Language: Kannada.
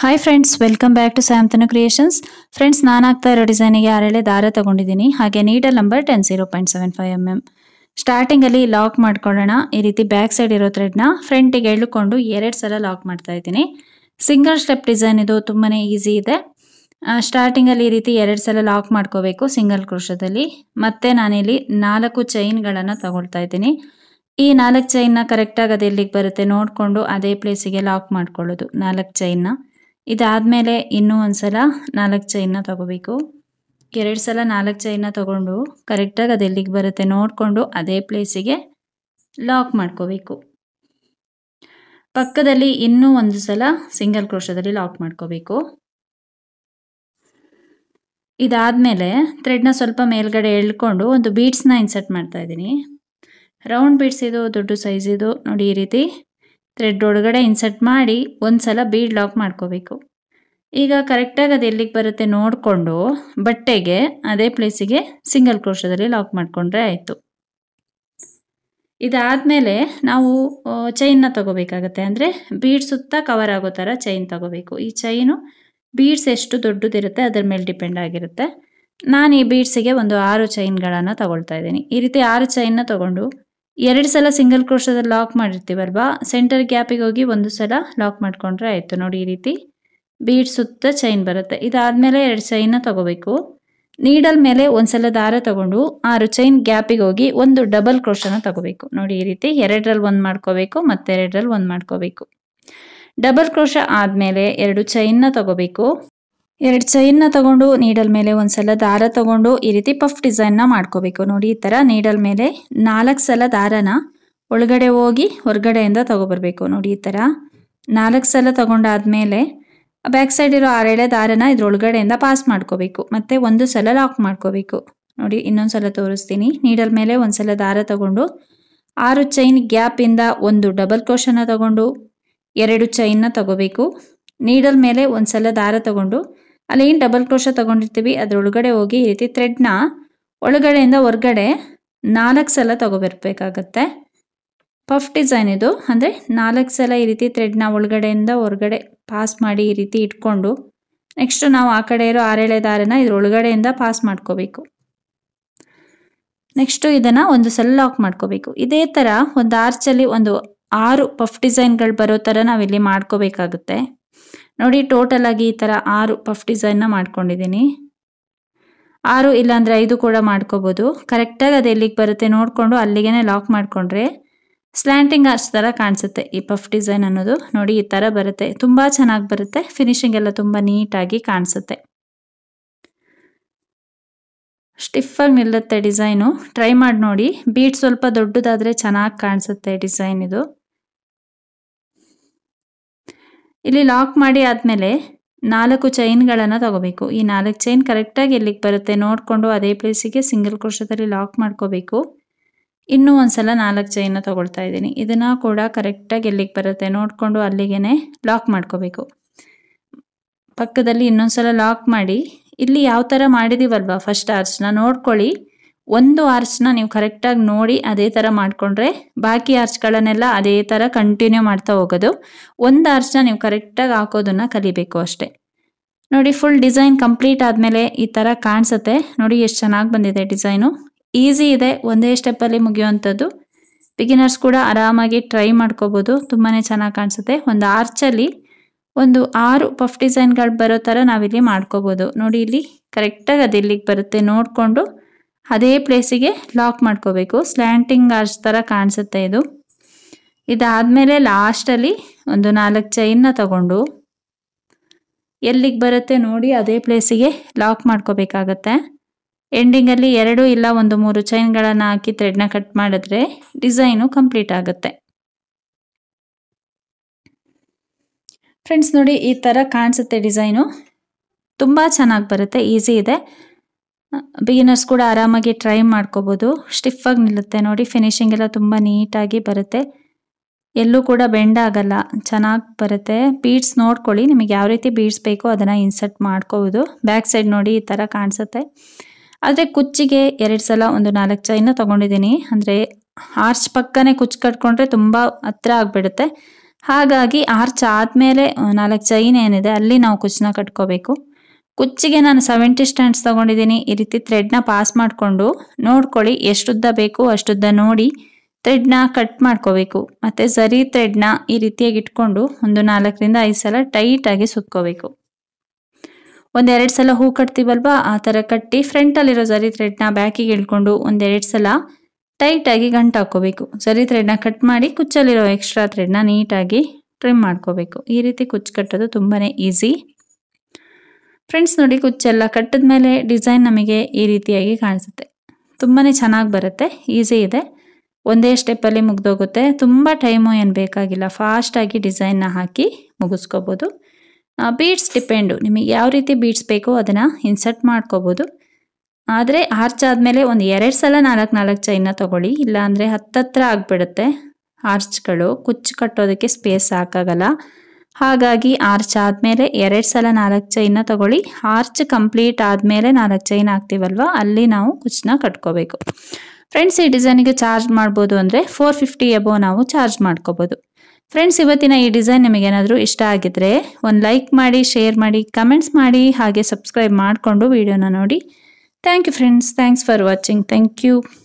hi friends welcome back to ಸ್ಯಾಮ್ತನು ಕ್ರಿಯೇಷನ್ಸ್ ಫ್ರೆಂಡ್ಸ್ ನಾನು ಆಗ್ತಾ ಇರೋ ಡಿಸೈನಿಗೆ ಆರೇಳೆ ದಾರ ತಗೊಂಡಿದ್ದೀನಿ ಹಾಗೆ needle number ten zero point seven five M M ಸ್ಟಾರ್ಟಿಂಗಲ್ಲಿ ಲಾಕ್ ಮಾಡ್ಕೊಳ್ಳೋಣ ಈ ರೀತಿ ಬ್ಯಾಕ್ ಸೈಡ್ ಇರೋ ಥ್ರೆಡ್ನ ಫ್ರಂಟಿಗೆ ಎಳ್ಕೊಂಡು ಎರಡು ಸಲ ಲಾಕ್ ಮಾಡ್ತಾ ಇದ್ದೀನಿ ಸಿಂಗಲ್ ಸ್ಟೆಪ್ ಡಿಸೈನ್ ಇದು ತುಂಬಾ ಈಸಿ ಇದೆ ಸ್ಟಾರ್ಟಿಂಗಲ್ಲಿ ಈ ರೀತಿ ಎರಡು ಸಲ ಲಾಕ್ ಮಾಡ್ಕೋಬೇಕು ಸಿಂಗಲ್ ಕ್ರೋಶದಲ್ಲಿ ಮತ್ತೆ ನಾನಿಲ್ಲಿ ನಾಲ್ಕು ಚೈನ್ಗಳನ್ನು ತಗೊಳ್ತಾ ಇದ್ದೀನಿ ಈ ನಾಲ್ಕು ಚೈನ್ನ ಕರೆಕ್ಟಾಗಿ ಅದು ಎಲ್ಲಿಗೆ ಬರುತ್ತೆ ನೋಡಿಕೊಂಡು ಅದೇ ಪ್ಲೇಸಿಗೆ ಲಾಕ್ ಮಾಡ್ಕೊಳ್ಳೋದು ನಾಲ್ಕು ಚೈನ್ನ ಇದಾದಮೇಲೆ ಇನ್ನೂ ಒಂದ್ಸಲ ನಾಲ್ಕು ಚೈನ್ನ ತಗೋಬೇಕು ಎರಡು ಸಲ ನಾಲ್ಕು ಚೈನ್ನ ತಗೊಂಡು ಕರೆಕ್ಟಾಗಿ ಅದು ಎಲ್ಲಿಗೆ ಬರುತ್ತೆ ನೋಡಿಕೊಂಡು ಅದೇ ಪ್ಲೇಸಿಗೆ ಲಾಕ್ ಮಾಡ್ಕೋಬೇಕು ಪಕ್ಕದಲ್ಲಿ ಇನ್ನೂ ಒಂದು ಸಲ ಸಿಂಗಲ್ ಕ್ರೋಶದಲ್ಲಿ ಲಾಕ್ ಮಾಡ್ಕೋಬೇಕು ಇದಾದಮೇಲೆ ಥ್ರೆಡ್ನ ಸ್ವಲ್ಪ ಮೇಲ್ಗಡೆ ಎಳ್ಕೊಂಡು ಒಂದು ಬೀಡ್ಸ್ನ ಇನ್ಸರ್ಟ್ ಮಾಡ್ತಾ ಇದ್ದೀನಿ ರೌಂಡ್ ಬೀಡ್ಸ್ ಇದು ದೊಡ್ಡ ಸೈಜ್ ಇದು ನೋಡಿ ಈ ರೀತಿ ಥ್ರೆಡ್ ಒಳಗಡೆ ಇನ್ಸರ್ಟ್ ಮಾಡಿ ಒಂದು ಸಲ ಬೀಡ್ ಲಾಕ್ ಮಾಡ್ಕೋಬೇಕು ಈಗ ಕರೆಕ್ಟಾಗಿ ಅದು ಎಲ್ಲಿಗೆ ಬರುತ್ತೆ ನೋಡಿಕೊಂಡು ಬಟ್ಟೆಗೆ ಅದೇ ಪ್ಲೇಸಿಗೆ ಸಿಂಗಲ್ ಕ್ರೋಶದಲ್ಲಿ ಲಾಕ್ ಮಾಡಿಕೊಂಡ್ರೆ ಆಯಿತು ಇದಾದಮೇಲೆ ನಾವು ಚೈನ್ನ ತಗೋಬೇಕಾಗತ್ತೆ ಅಂದರೆ ಬೀಡ್ ಸುತ್ತ ಕವರ್ ಆಗೋ ಥರ ಚೈನ್ ತಗೋಬೇಕು ಈ ಚೈನು ಬೀಡ್ಸ್ ಎಷ್ಟು ದೊಡ್ಡದಿರುತ್ತೆ ಅದರ ಮೇಲೆ ಡಿಪೆಂಡ್ ಆಗಿರುತ್ತೆ ನಾನು ಈ ಬೀಡ್ಸಿಗೆ ಒಂದು ಆರು ಚೈನ್ಗಳನ್ನು ತಗೊಳ್ತಾ ಇದ್ದೀನಿ ಈ ರೀತಿ ಆರು ಚೈನ್ನ ತಗೊಂಡು ಎರಡು ಸಲ ಸಿಂಗಲ್ ಕ್ರೋಶದಲ್ಲಿ ಲಾಕ್ ಮಾಡಿರ್ತೀವಲ್ವಾ ಸೆಂಟರ್ ಗ್ಯಾಪಿಗೆ ಹೋಗಿ ಒಂದು ಸಲ ಲಾಕ್ ಮಾಡಿಕೊಂಡ್ರೆ ಆಯಿತು ನೋಡಿ ಈ ರೀತಿ ಬೀಡ್ ಸುತ್ತ ಚೈನ್ ಬರುತ್ತೆ ಇದಾದಮೇಲೆ ಎರಡು ಚೈನ್ನ ತಗೋಬೇಕು ನೀಡಲ್ ಮೇಲೆ ಒಂದ್ಸಲ ದಾರ ತಗೊಂಡು ಆರು ಚೈನ್ ಗ್ಯಾಪಿಗೆ ಹೋಗಿ ಒಂದು ಡಬಲ್ ಕ್ರೋಶನ ತಗೋಬೇಕು ನೋಡಿ ಈ ರೀತಿ ಎರಡರಲ್ಲಿ ಒಂದು ಮಾಡ್ಕೋಬೇಕು ಮತ್ತೆ ಎರಡರಲ್ಲಿ ಒಂದು ಮಾಡ್ಕೋಬೇಕು ಡಬಲ್ ಕ್ರೋಶ ಆದಮೇಲೆ ಎರಡು ಚೈನ್ನ ತಗೋಬೇಕು ಎರಡು ಚೈನ್ನ ತಗೊಂಡು ನೀಡಲ್ ಮೇಲೆ ಒಂದ್ಸಲ ದಾರ ತಗೊಂಡು ಈ ರೀತಿ ಪಫ್ ಡಿಸೈನ್ನ ಮಾಡ್ಕೋಬೇಕು ನೋಡಿ ಈ ಥರ ನೀಡಲ್ ಮೇಲೆ ನಾಲ್ಕು ಸಲ ದಾರನ ಒಳಗಡೆ ಹೋಗಿ ಹೊರಗಡೆಯಿಂದ ತಗೊಬರ್ಬೇಕು ನೋಡಿ ಈ ಥರ ನಾಲ್ಕು ಸಲ ತಗೊಂಡಾದ್ಮೇಲೆ ಬ್ಯಾಕ್ ಸೈಡ್ ಇರೋ ಆರೇಳೆ ದಾರನ ಇದ್ರೊಳಗಡೆಯಿಂದ ಪಾಸ್ ಮಾಡ್ಕೋಬೇಕು ಮತ್ತೆ ಒಂದು ಸಲ ಲಾಕ್ ಮಾಡ್ಕೋಬೇಕು ನೋಡಿ ಇನ್ನೊಂದು ಸಲ ತೋರಿಸ್ತೀನಿ ನೀಡಲ್ ಮೇಲೆ ಒಂದ್ಸಲ ದಾರ ತಗೊಂಡು ಆರು ಚೈನ್ ಗ್ಯಾಪಿಂದ ಒಂದು ಡಬಲ್ ಕ್ರೋಶನ ತಗೊಂಡು ಎರಡು ಚೈನ್ನ ತಗೋಬೇಕು ನೀಡಲ್ ಮೇಲೆ ಒಂದ್ಸಲ ದಾರ ತಗೊಂಡು ಅಲ್ಲಿ ಏನು ಡಬಲ್ ಕ್ರೋಶ ತಗೊಂಡಿರ್ತೀವಿ ಅದ್ರೊಳಗಡೆ ಹೋಗಿ ಈ ರೀತಿ ಥ್ರೆಡ್ನ ಒಳಗಡೆಯಿಂದ ಹೊರಗಡೆ ನಾಲ್ಕು ಸಲ ತಗೋಬರ್ಬೇಕಾಗತ್ತೆ ಪಫ್ ಡಿಸೈನ್ ಇದು ಅಂದರೆ ನಾಲ್ಕು ಸಲ ಈ ರೀತಿ ಥ್ರೆಡ್ನ ಒಳಗಡೆಯಿಂದ ಹೊರಗಡೆ ಪಾಸ್ ಮಾಡಿ ಈ ರೀತಿ ಇಟ್ಕೊಂಡು ನೆಕ್ಸ್ಟ್ ನಾವು ಆ ಕಡೆ ಇರೋ ಆರೇಳೆ ದಾರನ ಇದ್ರೊಳಗಡೆಯಿಂದ ಪಾಸ್ ಮಾಡ್ಕೋಬೇಕು ನೆಕ್ಸ್ಟು ಇದನ್ನು ಒಂದು ಸಲ ಲಾಕ್ ಮಾಡ್ಕೋಬೇಕು ಇದೇ ಥರ ಒಂದು ಆರ್ಚಲ್ಲಿ ಒಂದು ಆರು ಪಫ್ ಡಿಸೈನ್ಗಳು ಬರೋ ಥರ ನಾವಿಲ್ಲಿ ಮಾಡ್ಕೋಬೇಕಾಗುತ್ತೆ ನೋಡಿ ಟೋಟಲ್ ಆಗಿ ಈ ಥರ ಆರು ಪಫ್ ಡಿಸೈನ್ನ ಮಾಡ್ಕೊಂಡಿದ್ದೀನಿ ಆರು ಇಲ್ಲಾಂದರೆ ಐದು ಕೂಡ ಮಾಡ್ಕೋಬೋದು ಕರೆಕ್ಟಾಗಿ ಅದು ಎಲ್ಲಿಗೆ ಬರುತ್ತೆ ನೋಡಿಕೊಂಡು ಅಲ್ಲಿಗೆ ಲಾಕ್ ಮಾಡಿಕೊಂಡ್ರೆ ಸ್ಲ್ಯಾಂಟಿಂಗ್ ಆರ್ಚ್ ಥರ ಕಾಣಿಸುತ್ತೆ ಈ ಪಫ್ ಡಿಸೈನ್ ಅನ್ನೋದು ನೋಡಿ ಈ ಥರ ಬರುತ್ತೆ ತುಂಬ ಚೆನ್ನಾಗಿ ಬರುತ್ತೆ ಫಿನಿಶಿಂಗ್ ಎಲ್ಲ ತುಂಬ ನೀಟಾಗಿ ಕಾಣಿಸುತ್ತೆ ಸ್ಟಿಫಾಗಿ ನಿಲ್ಲುತ್ತೆ ಡಿಸೈನು ಟ್ರೈ ಮಾಡಿ ನೋಡಿ ಬೀಟ್ ಸ್ವಲ್ಪ ದೊಡ್ಡದಾದರೆ ಚೆನ್ನಾಗಿ ಕಾಣಿಸುತ್ತೆ ಡಿಸೈನ್ ಇದು ಇಲ್ಲಿ ಲಾಕ್ ಮಾಡಿ ಆದಮೇಲೆ ನಾಲ್ಕು ಚೈನ್ಗಳನ್ನು ತಗೋಬೇಕು ಈ ನಾಲ್ಕು ಚೈನ್ ಕರೆಕ್ಟಾಗಿ ಎಲ್ಲಿಗೆ ಬರುತ್ತೆ ನೋಡಿಕೊಂಡು ಅದೇ ಪ್ಲೇಸಿಗೆ ಸಿಂಗಲ್ ಕ್ರೋಶದಲ್ಲಿ ಲಾಕ್ ಮಾಡ್ಕೋಬೇಕು ಇನ್ನೂ ಒಂದ್ಸಲ ನಾಲ್ಕು ಚೈನ್ನ ತಗೊಳ್ತಾ ಇದ್ದೀನಿ ಇದನ್ನು ಕೂಡ ಕರೆಕ್ಟಾಗಿ ಎಲ್ಲಿಗೆ ಬರುತ್ತೆ ನೋಡಿಕೊಂಡು ಅಲ್ಲಿಗೆ ಲಾಕ್ ಮಾಡ್ಕೋಬೇಕು ಪಕ್ಕದಲ್ಲಿ ಇನ್ನೊಂದ್ಸಲ ಲಾಕ್ ಮಾಡಿ ಇಲ್ಲಿ ಯಾವ ಥರ ಮಾಡಿದ್ದೀವಲ್ವಾ ಫಸ್ಟ್ ಆರ್ಚ್ನ ನೋಡ್ಕೊಳ್ಳಿ ಒಂದು ಆರ್ಚ್ನ ನೀವು ಕರೆಕ್ಟಾಗಿ ನೋಡಿ ಅದೇ ಥರ ಮಾಡಿಕೊಂಡ್ರೆ ಬಾಕಿ ಆರ್ಚ್ಗಳನ್ನೆಲ್ಲ ಅದೇ ಥರ ಕಂಟಿನ್ಯೂ ಮಾಡ್ತಾ ಹೋಗೋದು ಒಂದು ಆರ್ಚ್ನ ನೀವು ಕರೆಕ್ಟಾಗಿ ಹಾಕೋದನ್ನು ಕಲಿಬೇಕು ಅಷ್ಟೇ ನೋಡಿ ಫುಲ್ ಡಿಸೈನ್ ಕಂಪ್ಲೀಟ್ ಆದಮೇಲೆ ಈ ಥರ ಕಾಣಿಸುತ್ತೆ ನೋಡಿ ಎಷ್ಟು ಚೆನ್ನಾಗಿ ಬಂದಿದೆ ಡಿಸೈನು ಈಸಿ ಇದೆ ಒಂದೇ ಸ್ಟೆಪ್ಪಲ್ಲಿ ಮುಗಿಯುವಂಥದ್ದು ಬಿಗಿನರ್ಸ್ ಕೂಡ ಆರಾಮಾಗಿ ಟ್ರೈ ಮಾಡ್ಕೋಬೋದು ತುಂಬಾ ಚೆನ್ನಾಗಿ ಕಾಣಿಸುತ್ತೆ ಒಂದು ಆರ್ಚಲ್ಲಿ ಒಂದು ಆರು ಪಫ್ ಡಿಸೈನ್ಗಳು ಬರೋ ಥರ ನಾವಿಲ್ಲಿ ಮಾಡ್ಕೋಬೋದು ನೋಡಿ ಇಲ್ಲಿ ಕರೆಕ್ಟಾಗಿ ಅದು ಇಲ್ಲಿಗೆ ಬರುತ್ತೆ ನೋಡಿಕೊಂಡು ಅದೇ ಪ್ಲೇಸಿಗೆ ಲಾಕ್ ಮಾಡ್ಕೋಬೇಕು ಸ್ಲ್ಯಾಂಟಿಂಗ್ ಆರ್ಚ್ ಥರ ಕಾಣಿಸುತ್ತೆ ಇದು ಇದಾದಮೇಲೆ ಲಾಸ್ಟಲ್ಲಿ ಒಂದು ನಾಲ್ಕು ಚೈನ್ನ ತಗೊಂಡು ಎಲ್ಲಿಗೆ ಬರುತ್ತೆ ನೋಡಿ ಅದೇ ಪ್ಲೇಸಿಗೆ ಲಾಕ್ ಮಾಡ್ಕೋಬೇಕಾಗತ್ತೆ ಎಂಡಿಂಗಲ್ಲಿ ಎರಡು ಇಲ್ಲ ಒಂದು ಮೂರು ಚೈನ್ಗಳನ್ನು ಹಾಕಿ ಥ್ರೆಡ್ನ ಕಟ್ ಮಾಡಿದ್ರೆ ಡಿಸೈನು ಕಂಪ್ಲೀಟ್ ಆಗುತ್ತೆ ಫ್ರೆಂಡ್ಸ್ ನೋಡಿ ಈ ಥರ ಕಾಣಿಸುತ್ತೆ ಡಿಸೈನು ತುಂಬ ಚೆನ್ನಾಗಿ ಬರುತ್ತೆ ಈಸಿ ಇದೆ ಬಿಗಿನರ್ಸ್ ಕೂಡ ಆರಾಮಾಗಿ ಟ್ರೈ ಮಾಡ್ಕೋಬೋದು ಸ್ಟಿಫಾಗಿ ನಿಲ್ಲುತ್ತೆ ನೋಡಿ ಫಿನಿಶಿಂಗ್ ಎಲ್ಲ ತುಂಬ ನೀಟಾಗಿ ಬರುತ್ತೆ ಎಲ್ಲೂ ಕೂಡ ಬೆಂಡ್ ಆಗಲ್ಲ ಚೆನ್ನಾಗಿ ಬರುತ್ತೆ ಬೀಡ್ಸ್ ನೋಡ್ಕೊಳ್ಳಿ ನಿಮಗೆ ಯಾವ ರೀತಿ ಬೀಡ್ಸ್ ಬೇಕೋ ಅದನ್ನು ಇನ್ಸರ್ಟ್ ಮಾಡ್ಕೋಬೋದು ಬ್ಯಾಕ್ ಸೈಡ್ ನೋಡಿ ಈ ಥರ ಕಾಣಿಸುತ್ತೆ ಆದರೆ ಕುಚ್ಚಿಗೆ ಎರಡು ಸಲ ಒಂದು ನಾಲ್ಕು ಚೈನ ತೊಗೊಂಡಿದ್ದೀನಿ ಅಂದರೆ ಆರ್ಚ್ ಪಕ್ಕನೇ ಕುಚ್ಚು ಕಟ್ಕೊಂಡ್ರೆ ತುಂಬ ಹತ್ರ ಆಗಿಬಿಡುತ್ತೆ ಹಾಗಾಗಿ ಆರ್ಚ್ ಆದಮೇಲೆ ನಾಲ್ಕು ಚೈನ್ ಏನಿದೆ ಅಲ್ಲಿ ನಾವು ಕುಚ್ಚನ್ನ ಕಟ್ಕೋಬೇಕು ಕುಚ್ಚಿಗೆ ನಾನು ಸೆವೆಂಟಿ ಸ್ಟ್ಯಾಂಡ್ಸ್ ತೊಗೊಂಡಿದ್ದೀನಿ ಈ ರೀತಿ ಥ್ರೆಡ್ನ ಪಾಸ್ ಮಾಡಿಕೊಂಡು ನೋಡ್ಕೊಳ್ಳಿ ಎಷ್ಟುದ್ದ ಬೇಕು ಅಷ್ಟುದ್ದ ನೋಡಿ ಥ್ರೆಡ್ನ ಕಟ್ ಮಾಡ್ಕೋಬೇಕು ಮತ್ತು ಝರಿ ಥ್ರೆಡ್ನ ಈ ರೀತಿಯಾಗಿ ಇಟ್ಕೊಂಡು ಒಂದು ನಾಲ್ಕರಿಂದ ಐದು ಸಲ ಟೈಟಾಗಿ ಸುತ್ಕೋಬೇಕು ಒಂದೆರಡು ಸಲ ಹೂ ಕಟ್ತೀವಲ್ವಾ ಆ ಥರ ಕಟ್ಟಿ ಫ್ರಂಟಲ್ಲಿರೋ ಝರಿ ಥ್ರೆಡ್ನ ಬ್ಯಾಕಿಗೆ ಇಳ್ಕೊಂಡು ಒಂದೆರಡು ಸಲ ಟೈಟಾಗಿ ಗಂಟು ಹಾಕ್ಕೋಬೇಕು ಝರಿ ಥ್ರೆಡ್ನ ಕಟ್ ಮಾಡಿ ಕುಚ್ಚಲ್ಲಿರೋ ಎಕ್ಸ್ಟ್ರಾ ಥ್ರೆಡ್ನ ನೀಟಾಗಿ ಟ್ರಿಮ್ ಮಾಡ್ಕೋಬೇಕು ಈ ರೀತಿ ಕುಚ್ಚು ಕಟ್ಟೋದು ತುಂಬಾ ಈಸಿ ಫ್ರೆಂಡ್ಸ್ ನೋಡಿ ಕುಚ್ಚೆಲ್ಲ ಕಟ್ಟಿದ ಮೇಲೆ ಡಿಸೈನ್ ನಮಗೆ ಈ ರೀತಿಯಾಗಿ ಕಾಣಿಸುತ್ತೆ ತುಂಬಾ ಚೆನ್ನಾಗಿ ಬರುತ್ತೆ ಈಸಿ ಇದೆ ಒಂದೇ ಸ್ಟೆಪ್ಪಲ್ಲಿ ಮುಗ್ದೋಗುತ್ತೆ ತುಂಬ ಟೈಮು ಏನು ಬೇಕಾಗಿಲ್ಲ ಫಾಸ್ಟಾಗಿ ಡಿಸೈನ್ನ ಹಾಕಿ ಮುಗಿಸ್ಕೋಬೋದು ಬೀಡ್ಸ್ ಡಿಪೆಂಡು ನಿಮಗೆ ಯಾವ ರೀತಿ ಬೀಡ್ಸ್ ಬೇಕೋ ಅದನ್ನು ಇನ್ಸರ್ಟ್ ಮಾಡ್ಕೋಬೋದು ಆದರೆ ಆರ್ಚ್ ಆದಮೇಲೆ ಒಂದು ಎರಡು ಸಲ ನಾಲ್ಕು ನಾಲ್ಕು ಚೈನ್ನ ತೊಗೊಳ್ಳಿ ಇಲ್ಲಾಂದರೆ ಹತ್ತತ್ರ ಆಗಿಬಿಡುತ್ತೆ ಆರ್ಚ್ಗಳು ಕುಚ್ಚು ಕಟ್ಟೋದಕ್ಕೆ ಸ್ಪೇಸ್ ಸಾಕಾಗಲ್ಲ ಹಾಗಾಗಿ ಆರ್ಚ್ ಆದಮೇಲೆ ಎರಡು ಸಲ ನಾಲ್ಕು ಚೈನ್ನ ತಗೊಳ್ಳಿ ಆರ್ಚ್ ಕಂಪ್ಲೀಟ್ ಆದಮೇಲೆ ನಾಲ್ಕು ಚೈನ್ ಹಾಕ್ತೀವಲ್ವ ಅಲ್ಲಿ ನಾವು ಕುಚ್ಚನ್ನ ಕಟ್ಕೋಬೇಕು ಫ್ರೆಂಡ್ಸ್ ಈ ಡಿಸೈನಿಗೆ ಚಾರ್ಜ್ ಮಾಡ್ಬೋದು ಅಂದರೆ ಫೋರ್ ಫಿಫ್ಟಿ ಎಬೋ ನಾವು ಚಾರ್ಜ್ ಮಾಡ್ಕೋಬೋದು ಫ್ರೆಂಡ್ಸ್ ಇವತ್ತಿನ ಈ ಡಿಸೈನ್ ನಿಮಗೇನಾದರೂ ಇಷ್ಟ ಆಗಿದ್ರೆ ಒಂದು ಲೈಕ್ ಮಾಡಿ ಶೇರ್ ಮಾಡಿ ಕಮೆಂಟ್ಸ್ ಮಾಡಿ ಹಾಗೆ ಸಬ್ಸ್ಕ್ರೈಬ್ ಮಾಡಿಕೊಂಡು ವಿಡಿಯೋನ ನೋಡಿ thank you friends thanks for watching thank you